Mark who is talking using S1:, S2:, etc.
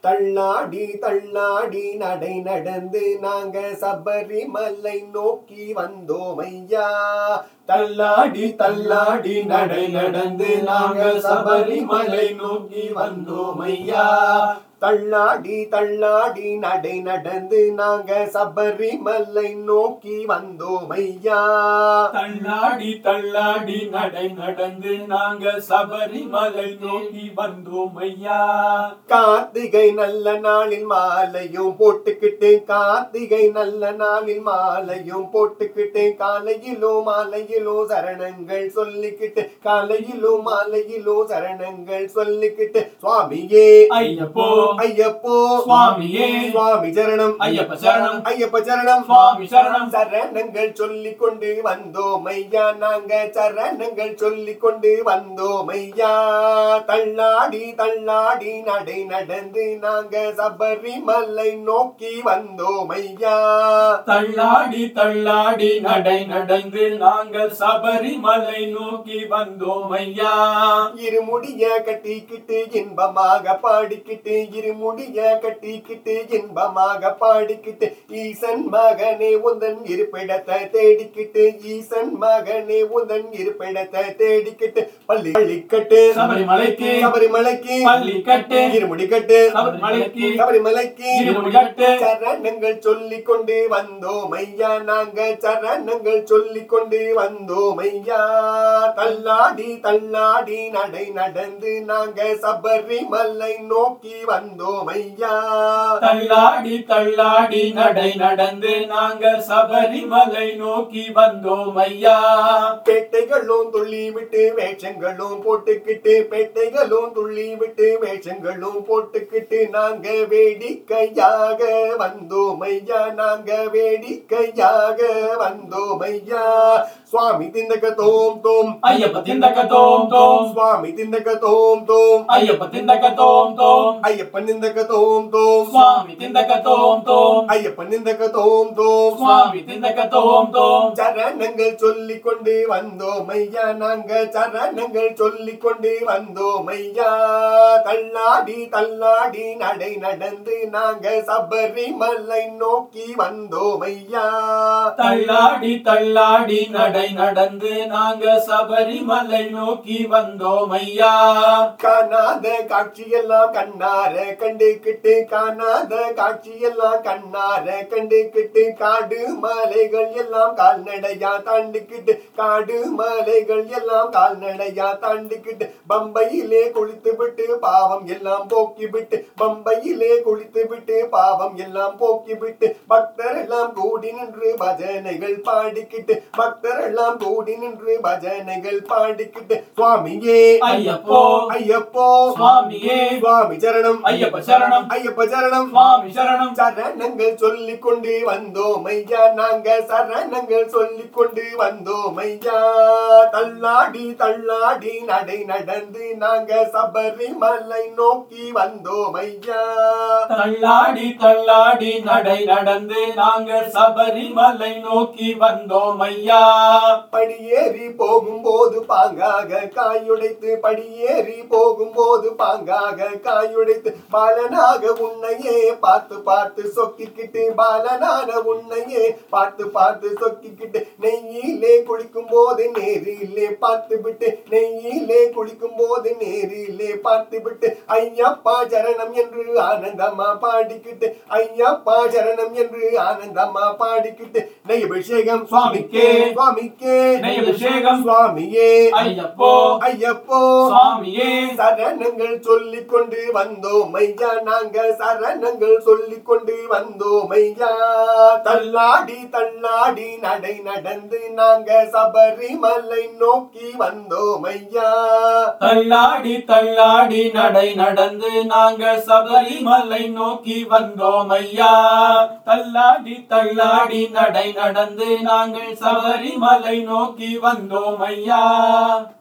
S1: தள்ளாடி தள்ளாடி நடை நடந்து நாங்க சபரிமலை நோக்கி வந்தோம் ஐயா தள்ளாடி தள்ளாடி நடை நடந்து நாங்க சபரிமலை நோக்கி வந்தோம் ஐயா தள்ளாடி தள்ளாடி நடை நடந்து நாங்க சபரிமலை நோக்கி வந்தோம் ஐயா
S2: தள்ளாடி தள்ளாடி நடை நடந்து நாங்க சபரிமலை நோக்கி வந்தோம் ஐயா
S1: கார்த்திகை நல்ல நாளில் மாலையும் போட்டுக்கிட்டு கார்த்திகை நல்ல நாளில் மாலையும் போட்டுக்கிட்டு காலையிலோ மாலையிலோ சரணங்கள் சொல்லிக்கிட்டு காலையிலோ மாலையிலோ சரணங்கள் சொல்லிக்கிட்டு சுவாமியே
S2: ஐயப்போ
S1: ஐயப்போ
S2: சுவாமியே
S1: சுவாமி சரணம்
S2: ஐயப்ப சரணம்
S1: ஐயப்ப சரணம்
S2: சுவாமி சரணம்
S1: சரணங்கள் சொல்லிக் கொண்டு வந்தோம் ஐயா நாங்க சரணங்கள் சொல்லிக் கொண்டு வந்தோம் ஐயா தள்ளாடி தள்ளாடி நடை நடந்து நாங்க சபரிமலை நோக்கி வந்தோம் ஐயா
S2: தள்ளாடி தள்ளாடி நடை நடந்து நாங்கள் சபரிமலை நோக்கி வந்தோம் ஐயா
S1: இருமுடிய கட்டிக்கிட்டு இன்பமாக பாடிக்கிட்டு இருமுடிய கட்டிக்கிட்டு இன்பமாக பாடிக்கிட்டு ஈசன் மகனே உந்தன் இருப்பிடத்தை தேடிக்கிட்டு ஈசன் மகனே உந்தன் இருப்பிடத்தை தேடிக்கிட்டு பள்ளி பள்ளிக்கட்டு
S2: சபரிமலைக்கு
S1: சபரிமலைக்கு
S2: பள்ளி கட்டு
S1: இருமுடி கட்டு
S2: சபரிமலைக்கு
S1: சபரிமலைக்கு
S2: இருமுடி கட்டு
S1: சரணங்கள் சொல்லிக் கொண்டு வந்தோம் ஐயா நாங்க சரணங்கள் சொல்லிக் கொண்டு வந்தோம் ஐயா தள்ளாடி தள்ளாடி நடை நடந்து நாங்க சபரிமலை நோக்கி வந்தோம் ஐயா
S2: தள்ளாடி தள்ளாடி நடை நடந்து நாங்கள் சபரிமலை நோக்கி வந்தோம் ஐயா
S1: பேட்டைகளும் துள்ளி விட்டு வேஷங்களும் போட்டுக்கிட்டு பேட்டைகளும் துள்ளி விட்டு வேஷங்களும் போட்டுக்கிட்டு நாங்க வேடிக்கையாக வந்தோம் ஐயா நாங்க வேடிக்கையாக வந்தோம் ஐயா சுவாமி திந்தக தோம் தோம்
S2: ஐயப்ப திந்தக்க தோம் தோம்
S1: சுவாமி திந்தக தோம் தோம்
S2: ஐயப்ப திந்தக்க தோம் தோம்
S1: ஐயப்பன் நிந்தக தோம் தோம்
S2: சுவாமி திந்தக்க தோம் தோம்
S1: ஐயப்பன் நிந்தக தோம் தோம்
S2: சுவாமி திந்தக்க தோம் தோம்
S1: சரணங்கள் சொல்லிக் கொண்டு வந்தோம் ஐயா நாங்க சரணங்கள் சொல்லிக் கொண்டு வந்தோம் ஐயா தள்ளாடி தள்ளாடி நடை நடந்து நாங்க சபரிமலை நோக்கி வந்தோம் ஐயா
S2: தள்ளாடி தள்ளாடி நடை நடந்து நாங்க சபரிமலை நோக்கி வந்தோம் ஐயா
S1: காணாத காட்சியெல்லாம் கண்ணார கண்டுக்கிட்டு காணாத காட்சியெல்லாம் கண்ணார கண்டுக்கிட்டு காடு மலைகள் எல்லாம் கால்நடையா தாண்டிக்கிட்டு காடு மலைகள் எல்லாம் கால்நடையா தாண்டிக்கிட்டு பம்பையிலே குளித்து விட்டு பாவம் எல்லாம் போக்கி விட்டு பம்பையிலே குளித்து விட்டு பாவம் எல்லாம் போக்கி விட்டு பக்தர் எல்லாம் கூடி நின்று பஜனைகள் பாடிக்கிட்டு பக்தர் எல்லாம் கூடி நின்று பஜனைகள் பாடிக்கிட்டு சுவாமியே
S2: ஐயப்போ
S1: ஐயப்போ
S2: சுவாமியே
S1: சுவாமி சரணம்
S2: ஐயப்ப சரணம்
S1: ஐயப்ப சரணம்
S2: சுவாமி சரணம்
S1: சரணங்கள் சொல்லிக் கொண்டு வந்தோம் ஐயா நாங்க சரணங்கள் சொல்லிக் கொண்டு வந்தோம் ஐயா தள்ளாடி தள்ளாடி நடை நடந்து நாங்க சபரிமலை நோக்கி வந்தோம் ஐயா
S2: தள்ளாடி தள்ளாடி நடை நடந்து நாங்கள் சபரிமலை நோக்கி வந்தோம் ஐயா
S1: படியேறி போகும்போது பாங்காக காயுடைத்து படியேறி போகும்போது பாங்காக காயுடைத்து பாலனாக உன்னையே பார்த்து பார்த்து சொக்கிக்கிட்டு பாலனான உன்னையே பார்த்து பார்த்து சொக்கிக்கிட்டு நெய்யிலே குளிக்கும் போது நேரிலே பார்த்து விட்டு நெய்யிலே குளிக்கும் போது நேரிலே பார்த்து விட்டு ஐயப்பா சரணம் என்று ஆனந்தமா பாடிக்கிட்டு ஐயப்பா சரணம் என்று ஆனந்தமா பாடிக்கிட்டு நெய் அபிஷேகம் சுவாமிக்கே சுவாமிக்கே
S2: நெய் அபிஷேகம்
S1: சுவாமியே
S2: ஐயப்போ
S1: ஐயப்போ
S2: சுவாமியே
S1: சரணங்கள் சொல்லிக் கொண்டு வந்தோம் ஐயா நாங்க சரணங்கள் சொல்லிக் கொண்டு வந்தோம் ஐயா தள்ளாடி தள்ளாடி நடை நடந்து நாங்க சபரிமலை நோக்கி வந்தோம் ஐயா
S2: தள்ளாடி தள்ளாடி நடை நடந்து நாங்கள் சபரிமலை நோக்கி வந்தோம் ஐயா தள்ளாடி தள்ளாடி நடை நடந்து நாங்கள் சபரிமலை நோக்கி வந்தோம் ஐயா